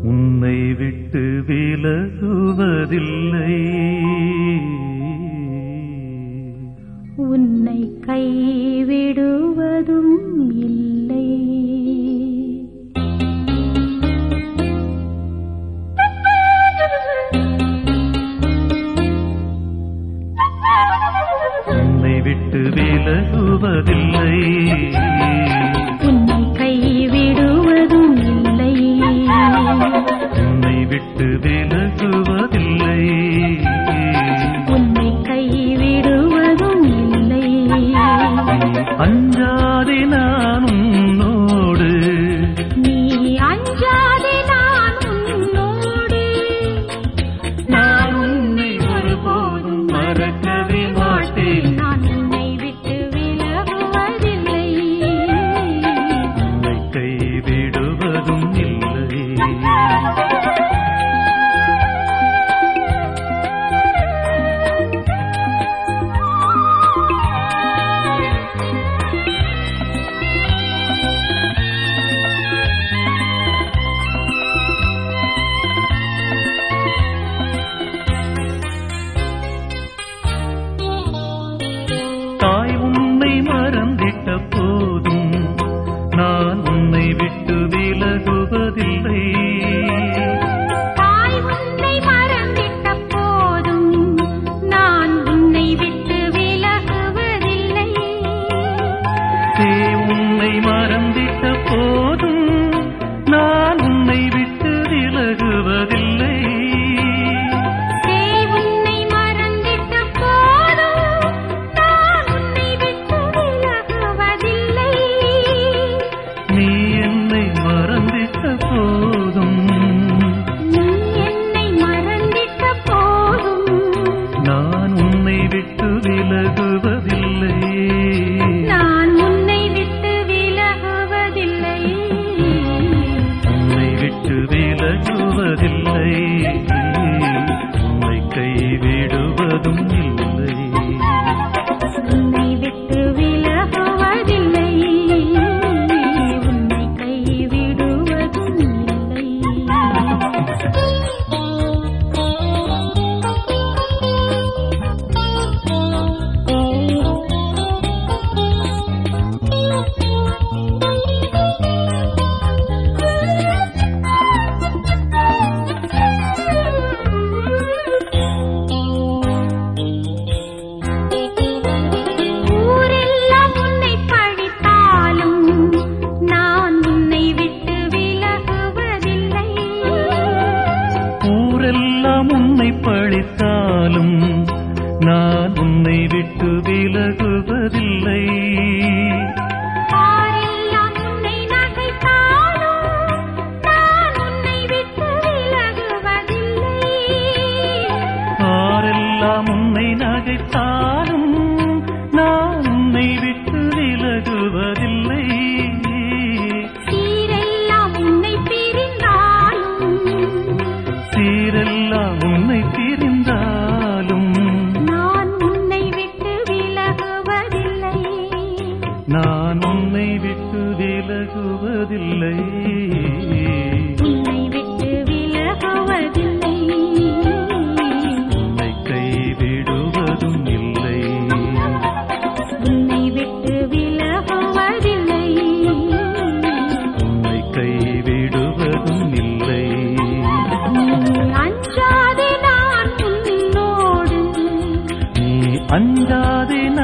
உன்னை விட்டு விலகுவதில்லை உன்னை கைவிடுவதும் இல்லை உன்னை விட்டு விலகுவதில்லை உன்னை கைவிடுவதும் இல்லை உன்னை விட்டு விலகுவதில்லை உன்னை கைவிடுவதும் இல்லை அஞ்சாதே நான் உன்னோடு நீ அஞ்சாதே நான் உன்னோடு நான் உன்னை ஒருபோதும் மறக்கவே மாட்டேன் நான் உன்னை விட்டு விலகுவதில்லை உன்னை கைவிடுவதும் இல்லை தாய் உன்னை மறந்திட்ட போதும் நான் உன்னை விட்டு விலகுவதில்லை தாய் உன்னை மறந்திட்ட போதும் நான் உன்னை விட்டு விலகுவதில்லை தே உன்னை மறந்திட்ட போதும் நான் உன்னை விட்டு விலகுவதில்லை தேய் உன்னை மறந்திட்ட போதும் நான் உன்னை விட்டு விலகுவதில்லை நீ என்னை மறந்திட்ட போதும் நீ என்னை மறந்திட்ட போதும் நான் உன்னை விட்டு விலகுவதில்லை நான் உன்னை விட்டு விலகுவதில்லை உன்னை விட்டு விலகுவதில்லை உன்னை கைவிடுவதும் இல்லை உன்னை விட்டு விலகுவதில்லை உன்னை கைவிடுவதும் ஊரெல்லாம் உன்னை பழித்தாலும் நான் உன்னை விட்டு விலகுவதில்லை ஊரெல்லாம் உன்னை பழித்தாலும் நான் உன்னை விட்டு விலகுவதில்லை ஆரெல்லாம் உன்னை நகைத்தாலும் நான் உன்னை விட்டு விலகுவதில்லை ஆரெல்லாம் உன்னை நகைத்தாலும் நான் உன்னை விட்டு விலகுவதில்லை சீரெல்லாம் உன்னை பிரிந்தாலும் சீரெல்லாம் உன்னை பிரிந்தாலும் நான் உன்னை விட்டு விலகுவதில்லை நான் உன்னை விட்டு விலகுவதில்லை உன்னை விட்டு விலகுவதில்லை உன்னை கைவிடுவதும் இல்லை உன்னை விட்டு விலகுவதில்லை உன்னை கைவிடுவதும் இல்லை நீ அஞ்சாதே நான் உன்னோடு நீ அஞ்சாதே